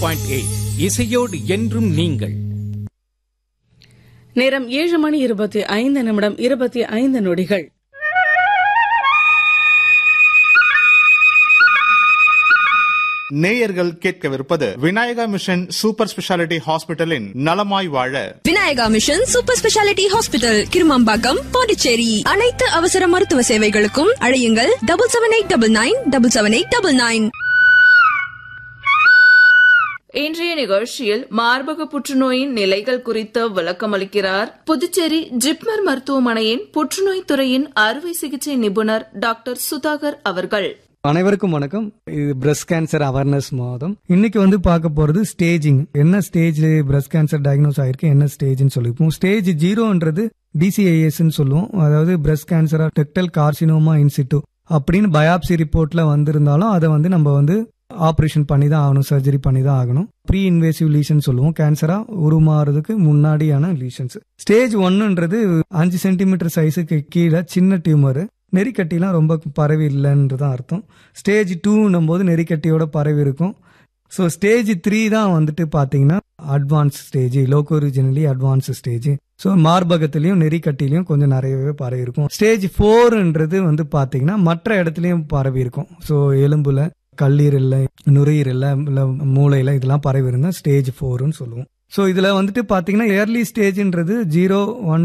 point eight இசையோடு என்றும் நீங்கள் நேரம் ஏழு மணி இருபத்தி ஐந்து நிமிடம் இருபத்தி ஐந்து நொடிகள் நேயர்கள் கேட்கவிருப்பது விநாயகா மிஷன் சூப்பர் ஸ்பெஷாலிட்டி ஹாஸ்பிட்டலின் நலமாய் வாழ Vinayaka mission super speciality hospital Kirumampakkam Pondicherry அனைத்து அவசர மருத்துவ சேவைகளுக்கும் அழையுங்கள் double seven eight double nine double seven eight double nine இன்றைய நிகழ்ச்சியில் மார்பக புற்றுநோயின் நிலைகள் குறித்து விளக்கமளிக்கிறார் புதுச்சேரி ஜிப்மர் மருத்துவமனையின் புற்றுநோய் துறையின் அறுவை சிகிச்சை நிபுணர் டாக்டர் சுதாகர் அவர்கள் அனைவருக்கும் வணக்கம் இது பிரஸ்ட் கேன்சர் அவேர்னஸ் மாதம் இன்னைக்கு வந்து பார்க்க போறது ஸ்டேஜிங் என்ன ஸ்டேஜ் பிரஸ்ட் கேன்சர் டயக்னோஸ் ஆயிருக்கு என்ன ஸ்டேஜ்னு சொல்லிப்போம் ஸ்டேஜ் ஜீரோன்றது டிசிஐஎஸ் சொல்லுவோம் அதாவது பிரஸ்ட் கேன்சரா டெக்டல் கார்சினோமா இன்சிட்டு அப்படின்னு பயாப்சி ரிப்போர்ட்ல வந்திருந்தாலும் அதை வந்து நம்ம வந்து ஆப்ரேஷன் பண்ணி தான் ஆகணும் சர்ஜரி பண்ணி தான் ஆகணும் ப்ரீ இன்வேசிவ் லீஷன் சொல்லுவோம் கேன்சரா உருமாறதுக்கு முன்னாடியான லீஷன்ஸ் ஸ்டேஜ் ஒன்னுன்றது அஞ்சு சென்டிமீட்டர் சைஸுக்கு கீழே சின்ன டியூமர் நெறிக்கட்டிலாம் ரொம்ப பரவி இல்லைன்றது தான் அர்த்தம் ஸ்டேஜ் டூன்னும் போது நெறிக்கட்டியோட பரவி இருக்கும் ஸோ ஸ்டேஜ் த்ரீ தான் வந்துட்டு பார்த்தீங்கன்னா advance stage locoregionally advance stage so மார்பகத்திலையும் நெறிக்கட்டிலையும் கொஞ்சம் நிறையவே பரவி இருக்கும் ஸ்டேஜ் ஃபோர்ன்றது வந்து பார்த்தீங்கன்னா மற்ற இடத்துலையும் பரவி இருக்கும் ஸோ எலும்புல கல்லீரல்ல நுரையீரல்ல இல்லை மூளையில இதெல்லாம் பரவி இருந்தால் ஸ்டேஜ் ஃபோர்னு சொல்லுவோம் ஸோ இதில் வந்துட்டு பார்த்தீங்கன்னா ஏர்லி ஸ்டேஜ்ன்றது ஜீரோ ஒன்